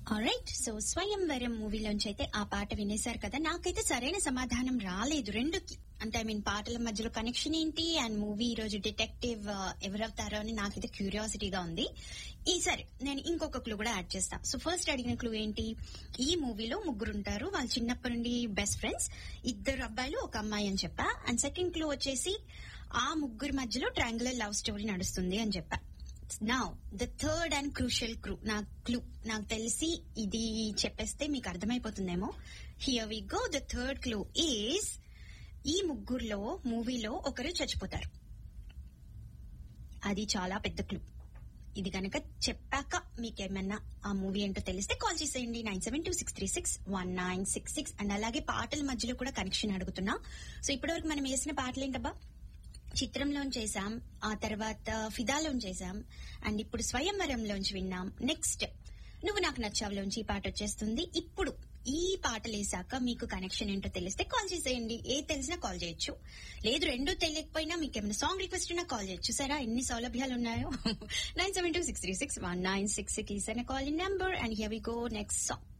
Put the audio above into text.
right so స్వయంవరం మూవీలోంచి అయితే ఆ పాట వినేశారు కదా నాకైతే సరైన సమాధానం రాలేదు రెండుకి అంటే ఐ మీన్ పాటల మధ్యలో కనెక్షన్ ఏంటి అండ్ మూవీ ఈ రోజు డిటెక్టివ్ ఎవరవుతారో అని నాకైతే క్యూరియాసిటీగా ఉంది ఈసారి నేను ఇంకొక క్లూ కూడా యాడ్ చేస్తా సో ఫస్ట్ అడిగిన క్లూ ఏంటి ఈ మూవీలో ముగ్గురు ఉంటారు వాళ్ళు చిన్నప్పటి నుండి బెస్ట్ ఫ్రెండ్స్ ఇద్దరు అబ్బాయిలు ఒక అమ్మాయి అని చెప్పా అండ్ సెకండ్ క్లూ వచ్చేసి ఆ ముగ్గురు మధ్యలో ట్రాంగులర్ లవ్ స్టోరీ నడుస్తుంది అని చెప్పా now the third and crucial clue నా క్లూ నాకు తెలిసి ఇది చెప్పేస్తే మీకు అర్థమైపోతుందేమో here we go the third clue is ఈ ముగ్గురులో మూవీలో ఒకరు చచ్చిపోతారు అది చాలా పెద్ద క్లూ ఇది కనుక చెప్పాక మీకేమన్నా ఆ మూవీ ఏంటో తెలిస్తే కాల్ చేసేయండి nine seven two six three six one nine six six and అలాగే పాటల మధ్యలో కూడా కనెక్షన్ అడుగుతున్నా సో ఇప్పటివరకు మనం వేసిన పాటలు ఏంటబ్బా చిత్రంలోంచి చేసాం ఆ తర్వాత ఫిదాలోంచి చేసాం అండ్ ఇప్పుడు స్వయంవరంలోంచి విన్నాం నెక్స్ట్ నువ్వు నాకు నచ్చావులోంచి ఈ పాట వచ్చేస్తుంది ఇప్పుడు ఈ పాటలు వేసాక మీకు కనెక్షన్ ఏంటో తెలిస్తే కాల్ చేసేయండి ఏ తెలిసినా కాల్ చేయొచ్చు లేదు రెండు తెలియకపోయినా మీకు ఏమైనా సాంగ్ రిక్వెస్ట్ ఉన్నా కాల్ చేయొచ్చు సరే ఎన్ని సౌలభ్యాలు ఉన్నాయో nine seven two six three six one nine six six అనే call number and here we go next song